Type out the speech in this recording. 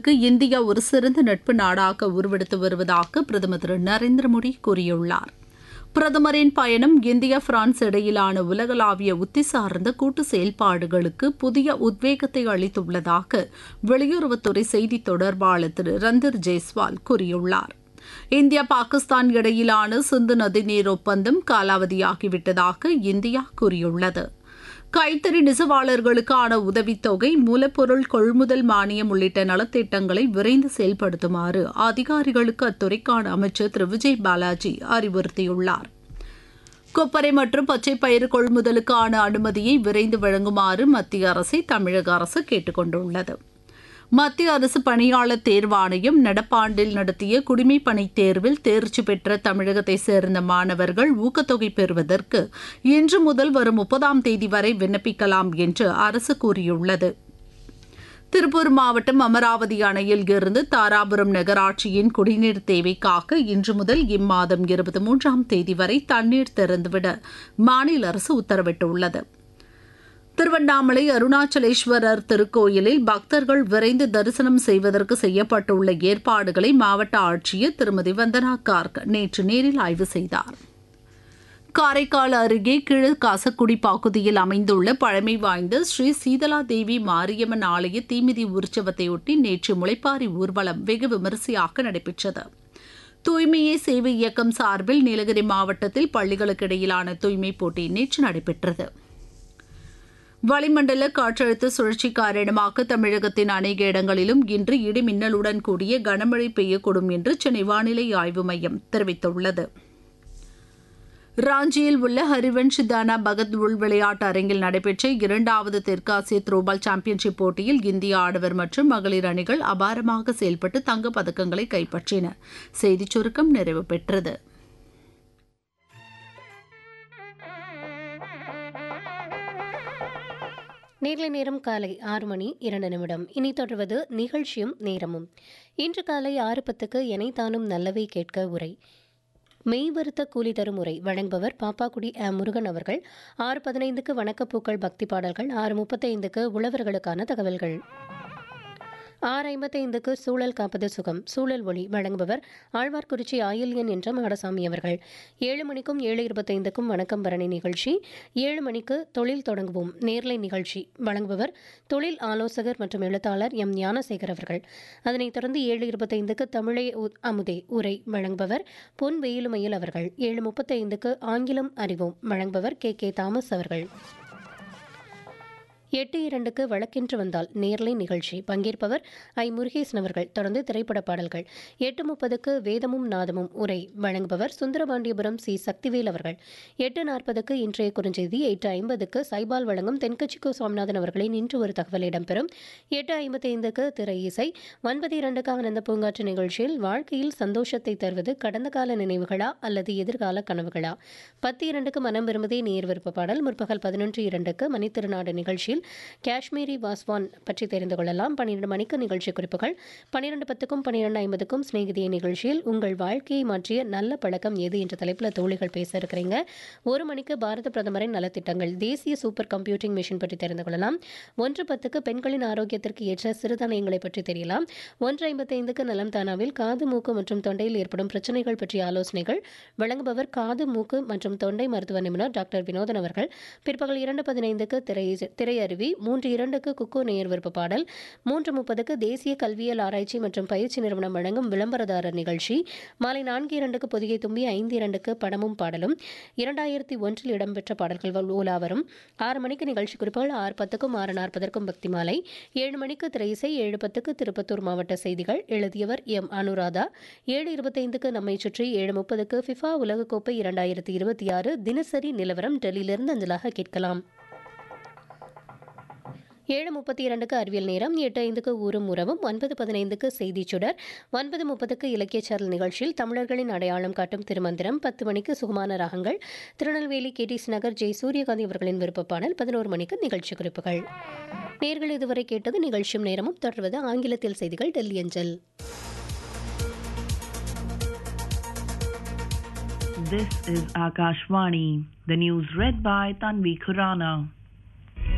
நாடுகளுக்கு இந்தியா ஒரு சிறந்த நட்பு நாடாக உருவெடுத்து வருவதாக பிரதமர் திரு நரேந்திர மோடி கூறியுள்ளார் பிரதமரின் பயணம் இந்தியா பிரான்ஸ் இடையிலான உலகளாவிய உத்தி சார்ந்த கூட்டு செயல்பாடுகளுக்கு புதிய உத்வேகத்தை அளித்துள்ளதாக வெளியுறவுத்துறை செய்தி தொடர்பாளர் திரு ரந்தர் ஜெய்ஸ்வால் கூறியுள்ளார் இந்தியா பாகிஸ்தான் இடையிலான சிந்து நதிநீர் ஒப்பந்தம் காலாவதியாகிவிட்டதாக இந்தியா கூறியுள்ளது கைத்தறி நெசவாளர்களுக்கான உதவித்தொகை மூலப்பொருள் கொள்முதல் மானியம் உள்ளிட்ட நலத்திட்டங்களை விரைந்து செயல்படுத்துமாறு அதிகாரிகளுக்கு அத்துறைக்கான அமைச்சர் திரு விஜய் பாலாஜி அறிவுறுத்தியுள்ளார் கொப்பரை மற்றும் பச்சை பயிறு கொள்முதலுக்கான அனுமதியை விரைந்து வழங்குமாறு மத்திய அரசை தமிழக அரசு கேட்டுக் கொண்டுள்ளது மத்திய அரசு பணியாளர் தேர்வாணையம் நடப்பாண்டில் நடத்திய குடிமைப் பணி தேர்வில் தேர்ச்சி பெற்ற தமிழகத்தை சேர்ந்த மாணவர்கள் ஊக்கத்தொகை பெறுவதற்கு இன்று முதல் வரும் முப்பதாம் தேதி வரை விண்ணப்பிக்கலாம் என்று அரசு கூறியுள்ளது திருப்பூர் மாவட்டம் அமராவதி அணையில் இருந்து தாராபுரம் நகராட்சியின் குடிநீர் தேவைக்காக இன்று முதல் இம்மாதம் இருபத்தி மூன்றாம் தேதி வரை தண்ணீர் திறந்துவிட மாநில அரசு உத்தரவிட்டுள்ளது திருவண்ணாமலை அருணாச்சலேஸ்வரர் திருக்கோயிலில் பக்தர்கள் விரைந்து தரிசனம் செய்வதற்கு செய்யப்பட்டுள்ள ஏற்பாடுகளை மாவட்ட ஆட்சியர் திருமதி வந்தனா கார்க் நேற்று நேரில் ஆய்வு செய்தார் காரைக்கால் அருகே கிழ காசக்குடி பகுதியில் அமைந்துள்ள பழமை வாய்ந்த ஸ்ரீ சீதலா தேவி மாரியம்மன் ஆலய தீமிதி உற்சவத்தையொட்டி நேற்று முளைப்பாரி ஊர்வலம் வெகு விமரிசையாக நடைபெற்றது தூய்மையே சேவை இயக்கம் சார்பில் நீலகிரி மாவட்டத்தில் பள்ளிகளுக்கு இடையிலான தூய்மை போட்டி நேற்று நடைபெற்றது வளிமண்டல காற்றழுத்த சுழற்சி காரணமாக தமிழகத்தின் அநேக இடங்களிலும் இன்று இடி மின்னலுடன் கூடிய கனமழை பெய்யக்கூடும் என்று சென்னை வானிலை ஆய்வு மையம் தெரிவித்துள்ளது ராஞ்சியில் உள்ள ஹரிவன்ஷ் தானா பகத் உள் விளையாட்டு அரங்கில் நடைபெற்ற இரண்டாவது தெற்காசிய த்ரோபால் சாம்பியன்ஷிப் போட்டியில் இந்திய ஆடவர் மற்றும் மகளிர் அணிகள் அபாரமாக செயல்பட்டு தங்கப் பதக்கங்களை கைப்பற்றின செய்திச் சுருக்கம் நிறைவு பெற்றது நேர்லை நேரம் காலை ஆறு மணி இரண்டு நிமிடம் இனி தொடர்வது நிகழ்ச்சியும் நேரமும் இன்று காலை ஆறு பத்துக்கு எனைத்தானும் நல்லவை கேட்க உரை மெய்வருத்த கூலி தரும் முறை வழங்குபவர் பாப்பாக்குடி அ முருகன் அவர்கள் ஆறு பதினைந்துக்கு வணக்கப்பூக்கள் பக்தி பாடல்கள் ஆறு முப்பத்தைந்துக்கு உழவர்களுக்கான தகவல்கள் ஆறு ஐம்பத்தைந்துக்கு சூழல் காப்பது சுகம் சூழல் ஒளி வழங்குபவர் ஆழ்வார்குறிச்சி ஆயில்யன் என்ற மாடசாமி அவர்கள் ஏழு மணிக்கும் ஏழு இருபத்தைந்துக்கும் வணக்கம் பரணி நிகழ்ச்சி ஏழு மணிக்கு தொழில் தொடங்குவோம் நேர்லை நிகழ்ச்சி வழங்குபவர் தொழில் ஆலோசகர் மற்றும் எழுத்தாளர் எம் ஞானசேகர் அவர்கள் அதனைத் தொடர்ந்து ஏழு இருபத்தைந்துக்கு தமிழை உ- அமுதே உரை வழங்குபவர் பொன் வெயிலுமையில் அவர்கள் ஏழு முப்பத்தைந்துக்கு ஆங்கிலம் அறிவோம் வழங்குபவர் கே கே தாமஸ் அவர்கள் எட்டு இரண்டுக்கு வழக்கென்று வந்தால் நேர்லை நிகழ்ச்சி பங்கேற்பவர் ஐ முருகேசன் அவர்கள் தொடர்ந்து திரைப்பட பாடல்கள் எட்டு முப்பதுக்கு வேதமும் நாதமும் உரை வழங்குபவர் சுந்தரபாண்டியபுரம் சி சக்திவேல் அவர்கள் எட்டு நாற்பதுக்கு இன்றைய குறுஞ்செய்தி எட்டு ஐம்பதுக்கு சைபால் வழங்கும் தென்கட்சிக்கோ சுவாமிநாதன் அவர்களின் இன்று ஒரு தகவல் இடம்பெறும் எட்டு ஐம்பத்தைந்துக்கு திரை இசை ஒன்பது இரண்டுக்கு ஆனந்த பூங்காற்று நிகழ்ச்சியில் வாழ்க்கையில் சந்தோஷத்தை தருவது கடந்த கால நினைவுகளா அல்லது எதிர்கால கனவுகளா பத்து இரண்டுக்கு மனம் விரும்புதே நேர் விருப்ப பாடல் முற்பகல் பதினொன்று இரண்டுக்கு மணித்திருநாடு நிகழ்ச்சியில் காஷ்மீரி வாஸ்வான் பற்றி தெரிந்து கொள்ளலாம் பன்னிரண்டு மணிக்கு நிகழ்ச்சி குறிப்புகள் பன்னிரண்டு பத்துக்கும் பன்னிரண்டு ஐம்பதுக்கும் சிநேகிதிய நிகழ்ச்சியில் உங்கள் வாழ்க்கையை மாற்றிய நல்ல பழக்கம் எது என்ற தலைப்பில் தோழிகள் பேச இருக்கிறீங்க ஒரு மணிக்கு பாரத பிரதமரின் நலத்திட்டங்கள் தேசிய சூப்பர் கம்ப்யூட்டிங் மிஷன் பற்றி தெரிந்து கொள்ளலாம் ஒன்று பத்துக்கு பெண்களின் ஆரோக்கியத்திற்கு ஏற்ற சிறுதானியங்களை பற்றி தெரியலாம் ஒன்று ஐம்பத்தைந்துக்கு நலம் தானாவில் காது மூக்கு மற்றும் தொண்டையில் ஏற்படும் பிரச்சனைகள் பற்றிய ஆலோசனைகள் வழங்குபவர் காது மூக்கு மற்றும் தொண்டை மருத்துவ நிபுணர் டாக்டர் வினோதன் அவர்கள் பிற்பகல் இரண்டு பதினைந்துக்கு திரை திரையருவி மூன்று இரண்டுக்கு குக்கோ நேயர் விருப்ப பாடல் மூன்று முப்பதுக்கு தேசிய கல்வியல் ஆராய்ச்சி மற்றும் பயிற்சி நிறுவனம் வழங்கும் விளம்பரதாரர் நிகழ்ச்சி மாலை நான்கு இரண்டுக்கு பொதிகை தும்பி ஐந்து இரண்டுக்கு படமும் பாடலும் இரண்டாயிரத்தி ஒன்றில் இடம்பெற்ற பாடல்கள் ஊலா வரும் ஆறு மணிக்கு நிகழ்ச்சி குறிப்புகள் ஆறு பத்துக்கும் ஆறு நாற்பதற்கும் பக்தி மாலை ஏழு மணிக்கு திரை இசை ஏழு பத்துக்கு திருப்பத்தூர் மாவட்ட செய்திகள் எழுதியவர் எம் அனுராதா ஏழு இருபத்தைந்துக்கு நம்மை சுற்றி ஏழு முப்பதுக்கு ஃபிஃபா உலகக்கோப்பை இரண்டாயிரத்தி இருபத்தி ஆறு தினசரி நிலவரம் டெல்லியிலிருந்து அஞ்சலாக கேட்கலாம் ஏழு முப்பத்தி இரண்டுக்கு அறிவியல் நேரம் எட்டு ஐந்துக்கு ஊரும் உறவும் ஒன்பது பதினைந்துக்கு செய்திச் சுடர் ஒன்பது முப்பதுக்கு இலக்கியச் சாரல் நிகழ்ச்சியில் தமிழர்களின் அடையாளம் காட்டும் திருமந்திரம் பத்து மணிக்கு சுகமான ராகங்கள் திருநெல்வேலி கேடிஸ் நகர் ஜெய் சூரியகாந்தி அவர்களின் விருப்ப பாடல் பதினோரு மணிக்கு நிகழ்ச்சி குறிப்புகள் நேர்கள் இதுவரை கேட்டது நிகழ்ச்சியும் நேரமும் தொடர்வது ஆங்கிலத்தில் செய்திகள் டெல்லி அஞ்சல் This is Akashvani, the news read by Tanvi Khurana.